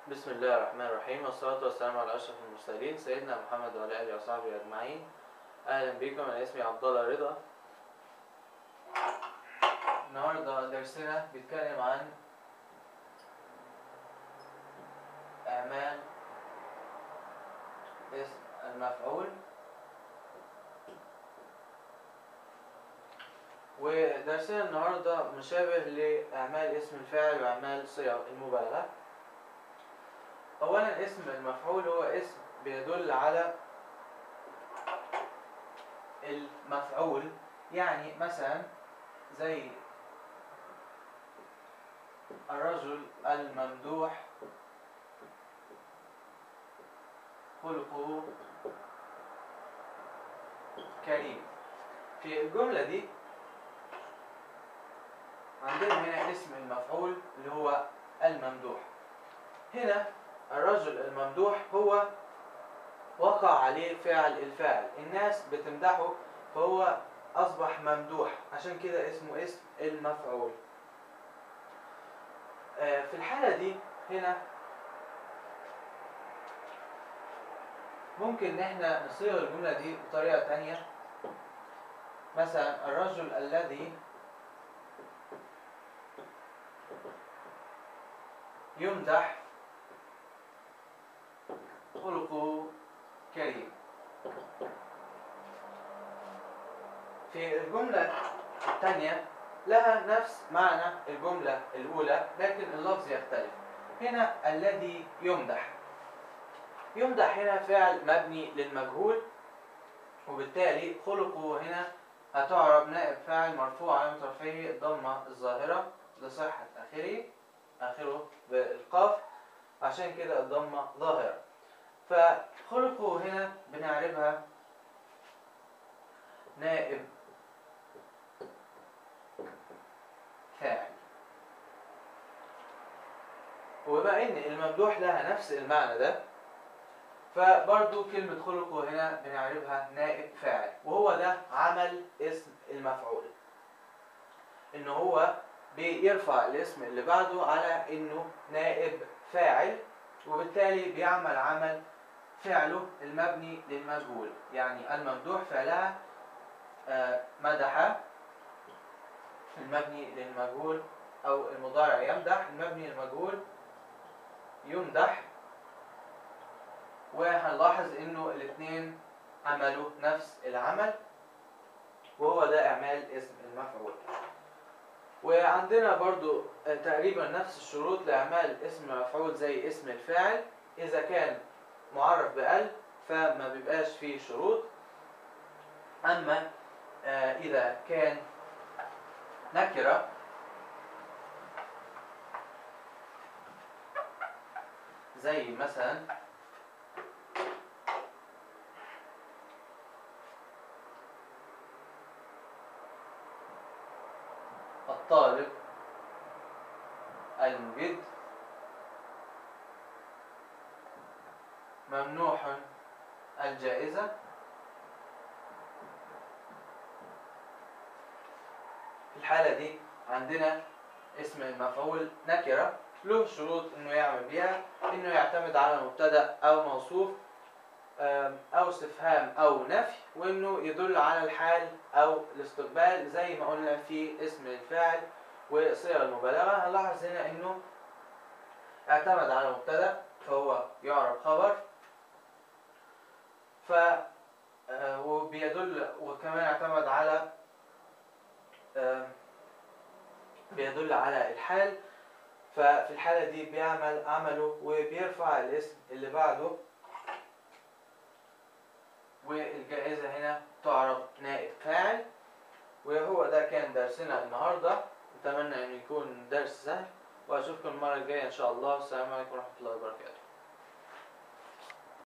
بسم الله الرحمن الرحيم والصلاة والسلام على أشرف المرسلين سيدنا محمد وعلى آله وصحبه أجمعين أهلا بكم أنا اسمي عبد الله رضا النهاردة درسنا بيتكلم عن إعمال اسم المفعول ودرسنا النهاردة مشابه لإعمال اسم الفاعل وإعمال صيغ المبالغة أولا اسم المفعول هو اسم بيدل على المفعول يعني مثلا زي الرجل الممدوح خلقه كريم في الجملة دي عندنا هنا اسم المفعول اللي هو الممدوح هنا الرجل الممدوح هو وقع عليه فعل الفاعل الناس بتمدحه فهو أصبح ممدوح عشان كده اسمه اسم المفعول في الحالة دي هنا ممكن ان احنا نصيغ الجملة دي بطريقة تانية مثلا الرجل الذي يمدح خلقه كريم في الجملة الثانية لها نفس معنى الجملة الأولى لكن اللفظ يختلف هنا الذي يمدح يمدح هنا فعل مبني للمجهول وبالتالي خلقه هنا هتعرب نائب فاعل مرفوع على طرفيه الضمة الظاهرة لصحة آخره آخره بالقاف عشان كده الضمة ظاهرة فخلقه هنا بنعربها نائب فاعل وبما ان الممدوح لها نفس المعنى ده فبرضو كلمة خلقه هنا بنعربها نائب فاعل وهو ده عمل اسم المفعول ان هو بيرفع الاسم اللي بعده على انه نائب فاعل وبالتالي بيعمل عمل فعله المبني للمجهول يعني الممدوح فعلها مدح المبني للمجهول او المضارع يمدح المبني للمجهول يمدح وهنلاحظ انه الاثنين عملوا نفس العمل وهو ده اعمال اسم المفعول وعندنا برضو تقريبا نفس الشروط لاعمال اسم المفعول زي اسم الفاعل اذا كان معرف بال فما بيبقاش فيه شروط اما اذا كان نكره زي مثلا الطالب المجد ممنوح الجائزة في الحالة دي عندنا اسم المفعول نكرة له شروط انه يعمل بيها انه يعتمد على مبتدا او موصوف او استفهام او نفي وانه يدل على الحال او الاستقبال زي ما قلنا في اسم الفاعل وصيغ المبالغه هنلاحظ هنا انه اعتمد على مبتدا فهو يعرب خبر ف وبيدل وكمان اعتمد على بيدل على الحال ففي الحالة دي بيعمل عمله وبيرفع الاسم اللي بعده والجائزة هنا تعرف نائب فاعل وهو ده كان درسنا النهاردة أتمنى أن يكون درس سهل وأشوفكم المرة الجاية إن شاء الله والسلام عليكم ورحمة الله وبركاته